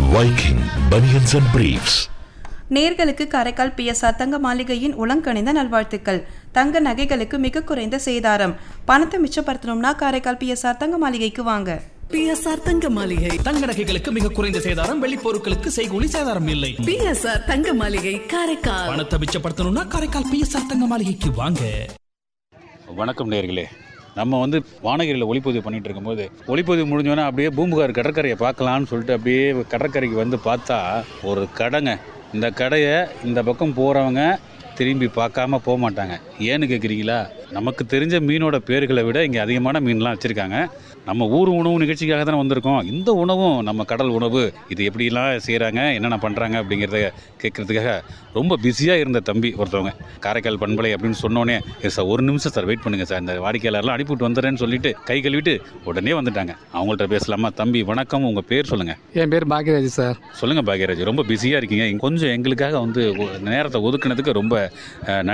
Viking Bunions and Briefs. நேர்களுக்கு Karaikal PSR தங்க மாளிகையின் உளங்கணிந்த நல்வாழ்த்துக்கள் தங்க நகைகளுக்கு மிக குறைந்த சேதாரம் பணத்தை மிச்சப்படுத்தணும்னா காரைக்கால் பிஎஸ்ஆர் தங்க மாளிகைக்கு வாங்க பிஎஸ்ஆர் தங்க மாளிகை தங்க நகைகளுக்கு மிக குறைந்த சேதாரம் வெள்ளி பொருட்களுக்கு செய்கூலி சேதாரம் இல்லை பிஎஸ்ஆர் தங்க மாளிகை காரைக்கால் பணத்தை மிச்சப்படுத்தணும்னா காரைக்கால் பிஎஸ்ஆர் தங்க மாளிகைக்கு வாங்க வணக்கம் நேர்களே நம்ம வந்து வானகிரியில் ஒளிப்பதிவு பண்ணிட்டு இருக்கும்போது ஒளிப்பதிவு முடிஞ்சோன்னா அப்படியே பூம்புகார் கடற்கரையை பார்க்கலான்னு சொல்லிட்டு அப்படியே கடற்கரைக்கு வந்து பார்த்தா ஒரு கடைங்க இந்த கடையை இந்த பக்கம் போகிறவங்க திரும்பி பார்க்காம போக மாட்டாங்க ஏன்னு கேட்குறீங்களா நமக்கு தெரிஞ்ச மீனோட பேர்களை விட இங்கே அதிகமான மீன்லாம் வச்சுருக்காங்க நம்ம ஊர் உணவு நிகழ்ச்சிக்காக தானே வந்திருக்கோம் இந்த உணவும் நம்ம கடல் உணவு இது எப்படிலாம் செய்கிறாங்க என்னென்ன பண்ணுறாங்க அப்படிங்கிறத கேட்குறதுக்காக ரொம்ப பிஸியாக இருந்த தம்பி ஒருத்தவங்க காரைக்கால் பண்பலை அப்படின்னு சொன்னோன்னே "எஸ் சார் ஒரு நிமிஷம் சார் வெயிட் பண்ணுங்கள் சார் இந்த வாடிக்கையாளர்லாம் அனுப்பிவிட்டு வந்துடுறேன்னு சொல்லிட்டு கை கழுவிட்டு உடனே வந்துட்டாங்க அவங்கள்ட்ட பேசலாமா தம்பி வணக்கம் உங்கள் பேர் சொல்லுங்கள் என் பேர் பாக்யராஜ் சார் சொல்லுங்கள் பாக்யராஜ் ரொம்ப பிஸியாக இருக்கீங்க கொஞ்சம் எங்களுக்காக வந்து ஒ- நேரத்தை ஒதுக்குனதுக்கு ரொம்ப அஹ்,